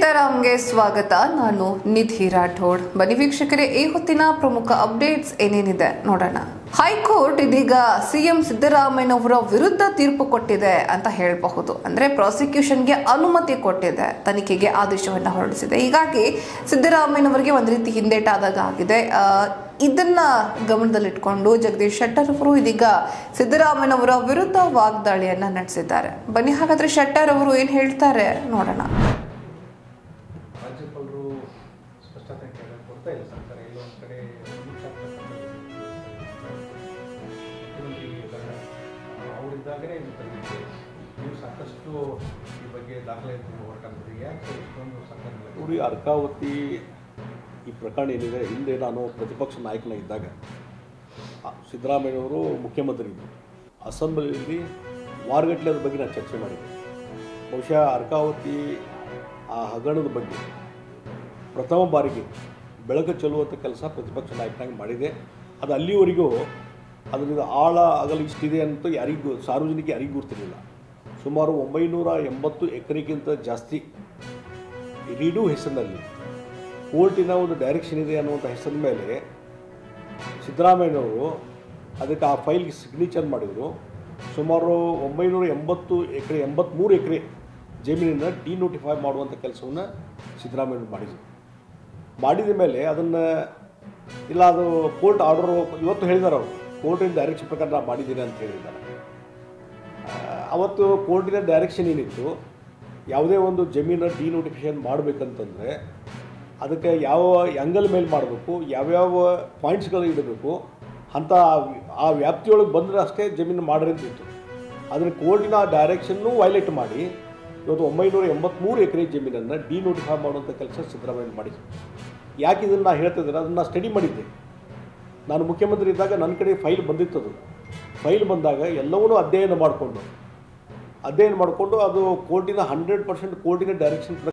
ಸೀತಾರಾಮ್ಗೆ ಸ್ವಾಗತ ನಾನು ನಿಧಿ ರಾಠೋಡ್ ಬನ್ನಿ ವೀಕ್ಷಕರೇ ಈ ಹೊತ್ತಿನ ಪ್ರಮುಖ ಅಪ್ಡೇಟ್ಸ್ ಏನೇನಿದೆ ನೋಡೋಣ ಹೈಕೋರ್ಟ್ ಇದೀಗ ಸಿಎಂ ಸಿದ್ದರಾಮಯ್ಯನವರ ವಿರುದ್ಧ ತೀರ್ಪು ಕೊಟ್ಟಿದೆ ಅಂತ ಹೇಳಬಹುದು ಅಂದ್ರೆ ಪ್ರಾಸಿಕ್ಯೂಷನ್ಗೆ ಅನುಮತಿ ಕೊಟ್ಟಿದೆ ತನಿಖೆಗೆ ಆದೇಶವನ್ನ ಹೊರಡಿಸಿದೆ ಹೀಗಾಗಿ ಸಿದ್ದರಾಮಯ್ಯನವರಿಗೆ ಒಂದು ರೀತಿ ಹಿಂದೇಟಾದಾಗ ಆಗಿದೆ ಆ, ಇದನ್ನ ಗಮನದಲ್ಲಿಟ್ಕೊಂಡು ಜಗದೀಶ್ ಶೆಟ್ಟರ್ ಅವರು ಇದೀಗ ಸಿದ್ದರಾಮಯ್ಯನವರ ವಿರುದ್ಧ ವಾಗ್ದಾಳಿಯನ್ನ ನಡೆಸಿದ್ದಾರೆ ಬನ್ನಿ ಹಾಗಾದ್ರೆ ಶೆಟ್ಟರ್ ಅವರು ಏನ್ ಹೇಳ್ತಾರೆ ನೋಡೋಣ ರಾಜ್ಯಪಾಲರು ಸ್ಪಷ್ಟತೆ ಕೇಳ- ಕೊಡ್ತಾ ಇಲ್ಲ ಸರ್ಕಾರ ಎಲ್ಲೋ ಒಂದು ಕಡೆ ಮುಚ್ಚ ಮುಖ್ಯಮಂತ್ರಿ ಇದ್ದಾಗ ಅವರಿದ್ದಾಗಲೇ ಇದು ತಂದಿದ್ದು ನೀವು ಸಾಕಷ್ಟು ಈ ಬಗ್ಗೆ ದಾಖಲೆ ಹೊರಟಾಗ್ತದೆ ಯಾಕೆ ಇಷ್ಟೊಂದು ಸರ್ಕಾರ ನೋಡಿ ಅರ್ಕಾವತಿ ಈ ಪ್ರಕರಣ ಏನಿದೆ ಹಿಂದೆ ನಾನು ಪ್ರತಿಪಕ್ಷ ನಾಯಕನಾಗಿದ್ದಾಗ ಆ, ಸಿದ್ದರಾಮಯ್ಯನವರು ಮುಖ್ಯಮಂತ್ರಿ ಇದ್ದರು ಅಸೆಂಬ್ಲಿಯಲ್ಲಿ ವಾರಗಟ್ಟಲೆ ಅದ್ರ ಬಗ್ಗೆ ನಾನು ಚರ್ಚೆ ಮಾಡಿದ್ದೆ ಬಹುಶಃ ಅರ್ಕಾವತಿ ಆ ಹಗರಣದ ಬಗ್ಗೆ ಪ್ರಥಮ ಬಾರಿಗೆ ಬೆಳಕು ಚೆಲ್ಲುವಂಥ ಕೆಲಸ ಪ್ರತಿಪಕ್ಷ ನಾಯಕನಾಗಿ ಮಾಡಿದೆ ಅದು ಅಲ್ಲಿವರೆಗೂ ಅದರಿಂದ ಆಳ ಅಗಲ ಇಷ್ಟಿದೆ ಅಂತ ಯಾರಿಗೂ ಸಾರ್ವಜನಿಕ ಯಾರಿಗೂ ಗೊತ್ತಿರಲಿಲ್ಲ ಸುಮಾರು ಒಂಬೈನೂರ ಎಂಬತ್ತು ಎಕರೆಗಿಂತ ಜಾಸ್ತಿ ರೀಡು ಹೆಸರಿನಲ್ಲಿ ಕೋರ್ಟಿನ ಒಂದು ಡೈರೆಕ್ಷನ್ ಇದೆ ಅನ್ನುವಂಥ ಹೆಸರಿನ ಮೇಲೆ ಸಿದ್ದರಾಮಯ್ಯನವರು ಅದಕ್ಕೆ ಆ ಫೈಲ್ಗೆ ಸಿಗ್ನೇಚರ್ ಮಾಡಿದರು ಸುಮಾರು ಒಂಬೈನೂರ ಎಂಬತ್ತು ಎಕರೆ ಎಂಬತ್ತ್ಮೂರು ಎಕರೆ ಜಮೀನನ್ನು ಡಿನೋಟಿಫೈ ಮಾಡುವಂಥ ಕೆಲಸವನ್ನು ಸಿದ್ದರಾಮಯ್ಯನವರು ಮಾಡಿದರು ಮಾಡಿದ ಮೇಲೆ ಅದನ್ನು ಇಲ್ಲ ಅದು ಕೋರ್ಟ್ ಆರ್ಡರ್ ಇವತ್ತು ಹೇಳಿದ್ದಾರೆ ಅವರು ಕೋರ್ಟಿನ ಡೈರೆಕ್ಷನ್ ಪ್ರಕಾರ ನಾನು ಮಾಡಿದ್ದೀನಿ ಅಂತ ಹೇಳಿದ್ದಾರೆ ಆ, ಅವತ್ತು ಕೋರ್ಟಿನ ಡೈರೆಕ್ಷನ್ ಏನಿತ್ತು ಯಾವುದೇ ಒಂದು ಜಮೀನು ಡಿನೋಟಿಫಿಕೇಶನ್ ಮಾಡಬೇಕಂತಂದರೆ ಅದಕ್ಕೆ ಯಾವ ಆ್ಯಂಗಲ್ ಮೇಲೆ ಮಾಡಬೇಕು ಯಾವ್ಯಾವ ಪಾಯಿಂಟ್ಸ್ಗಳು ಇಡಬೇಕು ಅಂತ ಆ ವ್ಯಾಪ್ತಿಯೊಳಗೆ ಬಂದರೆ ಅಷ್ಟೇ ಜಮೀನು ಮಾಡ್ರಿ ಅಂತಿತ್ತು ಅದನ್ನು ಕೋರ್ಟಿನ ಆ ಡೈರೆಕ್ಷನ್ನು ವೈಲೇಟ್ ಮಾಡಿ ಇವತ್ತು ಒಂಬೈನೂರ ಎಂಬತ್ತ್ಮೂರು ಎಕರೆ ಜಮೀನನ್ನು ಡಿನೋಟಿಫೈ ಮಾಡುವಂಥ ಕೆಲಸ ಸಿದ್ದರಾಮಯ್ಯ ಮಾಡಿದ್ರು ಯಾಕೆ ಇದನ್ನು ನಾ ಹೇಳ್ತಿದ್ದಾರೆ ಅದನ್ನು ಸ್ಟಡಿ ಮಾಡಿದ್ದೆ ನಾನು ಮುಖ್ಯಮಂತ್ರಿ ಇದ್ದಾಗ ನನ್ನ ಕಡೆ ಫೈಲ್ ಬಂದಿತ್ತದು ಫೈಲ್ ಬಂದಾಗ ಎಲ್ಲವನ್ನೂ ಅಧ್ಯಯನ ಮಾಡಿಕೊಂಡು ಅಧ್ಯಯನ ಮಾಡಿಕೊಂಡು ಅದು ಕೋರ್ಟಿನ ಹಂಡ್ರೆಡ್ ಪರ್ಸೆಂಟ್ ಕೋರ್ಟಿನ ಡೈರೆಕ್ಷನ್